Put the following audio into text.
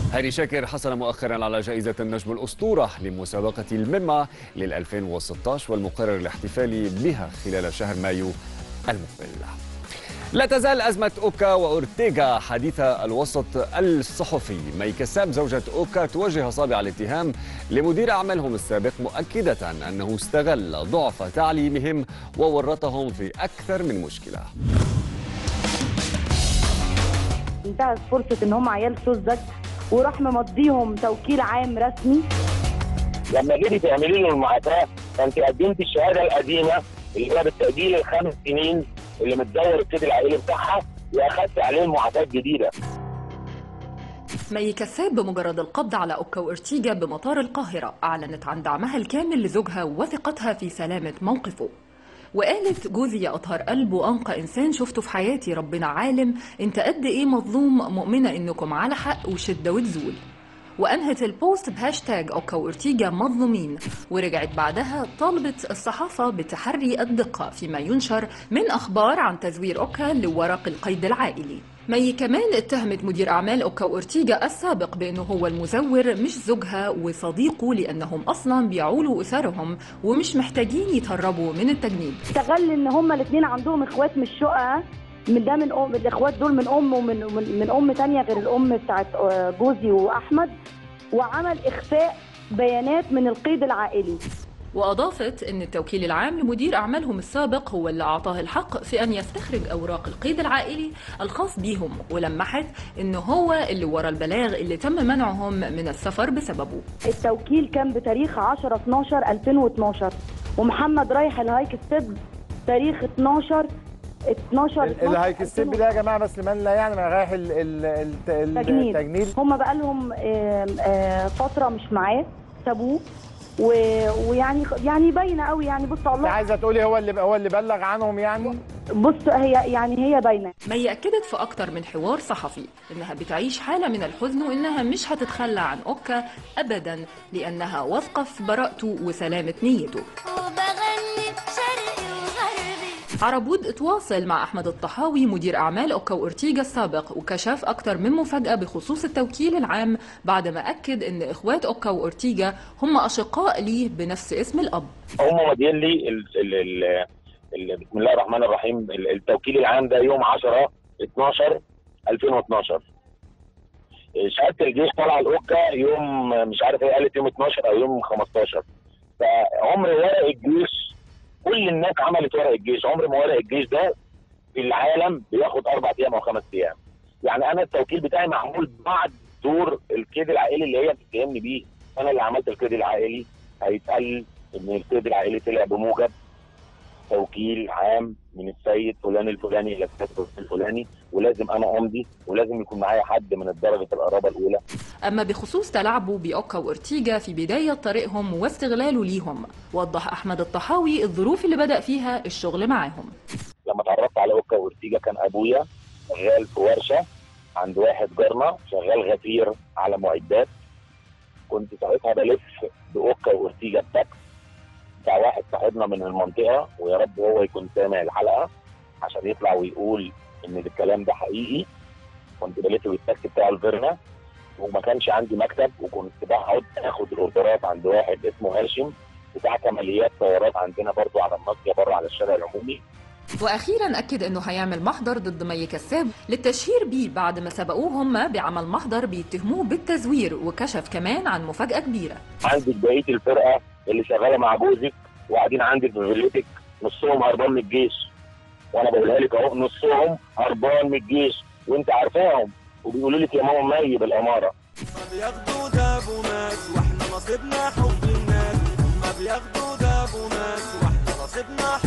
هاني شاكر حصل مؤخرا على جائزة النجم الأسطورة لمسابقة المما لل 2016 والمقرر الاحتفال بها خلال شهر مايو المقبل لا تزال أزمة أوكا وأورتيغا حديث الوسط الصحفي مي كساب زوجة أوكا توجه أصابع الاتهام لمدير أعمالهم السابق مؤكدة أنه استغل ضعف تعليمهم وورطهم في أكثر من مشكلة انتهت فرصه ان هم عيال سوزك وراح ممضيهم توكيل عام رسمي لما جيتي تعملي له المعافاه فانت قدمتي الشهاده القديمه اللي هي بالتاجيل الخمس سنين اللي متدور الكيد العائلي بتاعها واخدت عليه المعافاه الجديده مي كساب بمجرد القبض على أوكا وإرتيجا بمطار القاهرة أعلنت عن دعمها الكامل لزوجها وثقتها في سلامة موقفه وقالت جوزي يا أطهر قلب وأنقى إنسان شفته في حياتي ربنا عالم أنت قد إيه مظلوم مؤمنة إنكم على حق وشدة وتزول وأنهت البوست بهاشتاج أوكا وإرتيجا مظلومين ورجعت بعدها طالبت الصحافة بتحري الدقة فيما ينشر من أخبار عن تزوير أوكا لورق القيد العائلي مي كمان اتهمت مدير أعمال أوكا وأورتيجا السابق بأنه هو المزور مش زوجها وصديقه لأنهم أصلا بيعولوا أسرهم ومش محتاجين يتهربوا من التجنيد استغل ان هم الاثنين عندهم اخوات مش شقه من ده من ام الاخوات دول من ام ومن من, من ام تانية غير الام بتاعت آه، جوزي واحمد وعمل اخفاء بيانات من القيد العائلي وأضافت أن التوكيل العام لمدير أعمالهم السابق هو اللي أعطاه الحق في أن يستخرج أوراق القيد العائلي الخاص بيهم ولمحت أنه هو اللي ورا البلاغ اللي تم منعهم من السفر بسببه التوكيل كان بتاريخ 10 12 2012 ومحمد رايح الهايك ستيب تاريخ 12 12 الهايك ستيب ده يا جماعه بس لمن لا يعلم أنا رايح ال- ال- الت- تجنيد التجنيد هم بقى لهم فتره مش معاه سابوه و- ويعني يعني باينه قوي يعني بص انت الله عايزه تقولي هو اللي هو اللي بلغ عنهم يعني بص هي يعني هي باينه مي أكدت في أكتر من حوار صحفي إنها بتعيش حالة من الحزن وإنها مش هتتخلى عن أوكا أبدا لأنها واثقة في براءته وسلامة نيته وبغني بشرقي وغربي عربود اتواصل مع أحمد الطحاوي مدير أعمال أوكا وأورتيجا السابق وكشف أكتر من مفاجأة بخصوص التوكيل العام بعدما أكد إن إخوات أوكا وأورتيجا هم أشقاء ليه بنفس اسم الأب هم مدين لي ال ال ال ال بسم الله الرحمن الرحيم ال- التوكيل العام ده يوم 10 12 2012 شهاده الجيش طالعه الاوكا يوم مش عارف هي قالت يوم 12 او يوم 15 فعمر ورق الجيش كل الناس عملت ورق الجيش عمر ما ورق الجيش ده في العالم بياخد اربع ايام او خمس ايام يعني انا التوكيل بتاعي معمول بعد دور الكيد العائلي اللي هي بتتهمني بيه انا اللي عملت الكيد العائلي هيتقال ان الكيد العائلي طلع بموجب توكيل عام من السيد فلان الفلاني الى السيد الفلاني ولازم انا امضي ولازم يكون معايا حد من درجه القرابه الاولى أما بخصوص تلاعبه بأوكا وأورتيجا في بداية طريقهم واستغلاله ليهم وضح أحمد الطحاوي الظروف اللي بدأ فيها الشغل معاهم لما اتعرفت على اوكا وارتيجا كان ابويا شغال في ورشه عند واحد جارنا شغال غفير على معدات كنت ساعتها بلف باوكا وارتيجا التاكس بتاع واحد صاحبنا من المنطقه ويا رب هو يكون سامع الحلقه عشان يطلع ويقول ان الكلام ده حقيقي كنت بلف بالتاكسي بتاع الفيرنا وما كانش عندي مكتب وكنت بقعد اخد الاوردرات عند واحد اسمه هاشم بتاع كماليات طيارات عندنا برضو على الناصيه بره على الشارع العمومي وأخيرا أكد أنه هيعمل محضر ضد مي كساب للتشهير بيه بعد ما سبقوه هم بعمل محضر بيتهموه بالتزوير وكشف كمان عن مفاجأة كبيرة عندك بقيه الفرقه اللي شغاله مع جوزك وقاعدين عندك في فيلتك نصهم هربان من الجيش وانا بقولها لك اهو نصهم هربان من الجيش وانت عارفاهم وبيقولوا لك يا ماما مي بالاماره ما بياخدوا دابوا ناس واحنا نصيبنا حب الناس ما بياخدوا دابوا ناس واحنا نصيبنا حب